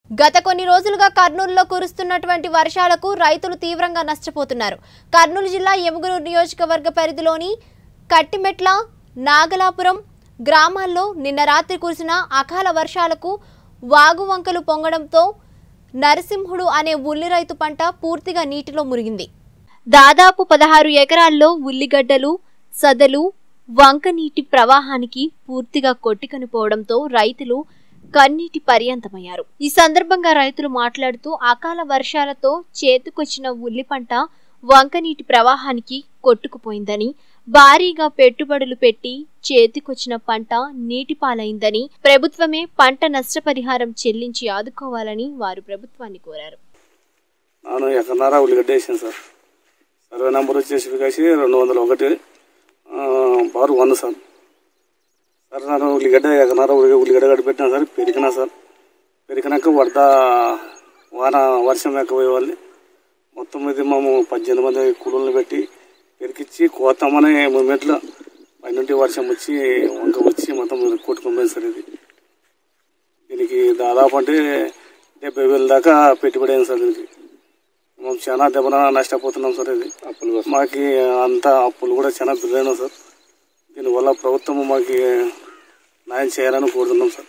గత కొన్ని రోజులుగా కర్నూలులో కురుస్తున్నటువంటి వర్షాలకు రైతులు తీవ్రంగా నష్టపోతున్నారు కర్నూలు జిల్లా ఎముగునూరు నియోజకవర్గ పరిధిలోని కట్టిమెట్ల నాగలాపురం గ్రామాల్లో నిన్న రాత్రి కురిసిన అకాల వర్షాలకు వాగు వంకలు పొంగడంతో నరసింహుడు అనే ఉల్లి రైతు పంట పూర్తిగా నీటిలో మురిగింది దాదాపు పదహారు ఎకరాల్లో ఉల్లిగడ్డలు సదలు వంక నీటి ప్రవాహానికి పూర్తిగా కొట్టుకొనిపోవడంతో రైతులు కన్నీటి పర్యంతమయ్యారు ఈ సందర్భంగా రైతులు మాట్లాడుతూ అకాల వర్షాలతో చేతికొచ్చిన ఉల్లి పంట వంకనీటి ప్రవాహానికి కొట్టుకుపోయిందని భారీగా పెట్టుబడులు పెట్టి చేతికొచ్చిన పంట నీటిపాలైందని ప్రభుత్వమే పంట నష్టపరిహారం చెల్లించి ఆదుకోవాలని వారు ప్రభుత్వాన్ని కోరారు నేను ఎక్కడన్నారా ఉల్లిగడ్డ వేసాను సార్ సర్వే నెంబర్ వచ్చేసి కాసి రెండు వందల ఒకటి ఆ, బారు వంద సార్ సార్ నేను ఉల్లిగడ్డ ఎక్కడన్నారా ఉల్లి ఉల్లిగడ్డ గడ్డ పెట్టినా సార్ పెరిగినా సార్ పెరిగినాక వరద వాన వర్షం ఎక్కువ వాళ్ళని మొత్తం ఇది మేము పద్దెనిమిది మంది కూలీలను పెట్టి పెరికిచ్చి కోతామనే మూమెంట్లో పైనుండి వర్షం వచ్చి వంక వచ్చి మొత్తం కొట్టుకుపోయింది సార్ ఇది దీనికి దాదాపు అంటే డెబ్బై వేల దాకా పెట్టుబడి అయింది సార్ దీనికి మేము చాలా దెబ్బన నష్టపోతున్నాం సార్ ఇది అప్పులు మాకు అంత అప్పులు కూడా చాలా బిల్లైనా సార్ దీనివల్ల ప్రభుత్వం మాకు న్యాయం చేయాలని కోరుతున్నాం సార్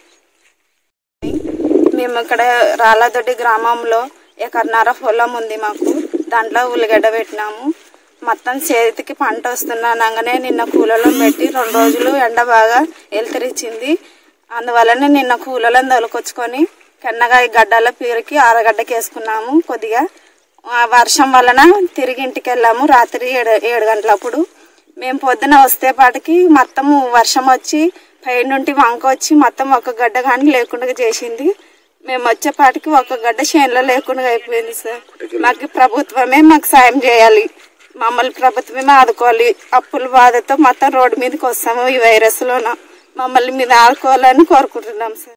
మేము ఇక్కడ రాళ్ళదొడ్డి గ్రామంలో ఎకరన్నర పొలం ఉంది మాకు దాంట్లో ఉల్లిగడ్డ పెట్టినాము మొత్తం చేతికి పంట వస్తున్నానగానే నిన్న కూలలో పెట్టి రెండు రోజులు ఎండ బాగా ఎలుతరిచ్చింది అందువలన నిన్న కూలలో తొలకొచ్చుకొని కెన్నగా ఈ గడ్డల పీరికి ఆరగడ్డకి వేసుకున్నాము కొద్దిగా ఆ వర్షం వలన తిరిగి ఇంటికి వెళ్ళాము రాత్రి ఏడు ఏడు గంటలప్పుడు మేము పొద్దున వస్తే పాటికి మొత్తం వర్షం వచ్చి పైనుంటి వంక వచ్చి మొత్తం ఒక గడ్డ కానీ లేకుండా చేసింది మేము వచ్చేపాటికి ఒక గడ్డ చేనులో లేకుండా అయిపోయింది సార్ మాకు ప్రభుత్వమే మాకు సాయం చేయాలి మమ్మల్ని ప్రభుత్వమే ఆదుకోవాలి అప్పుల బాధతో మొత్తం రోడ్డు మీదకి వస్తాము ఈ వైరస్లోన మమ్మల్ని మీద ఆదుకోవాలని కోరుకుంటున్నాం సార్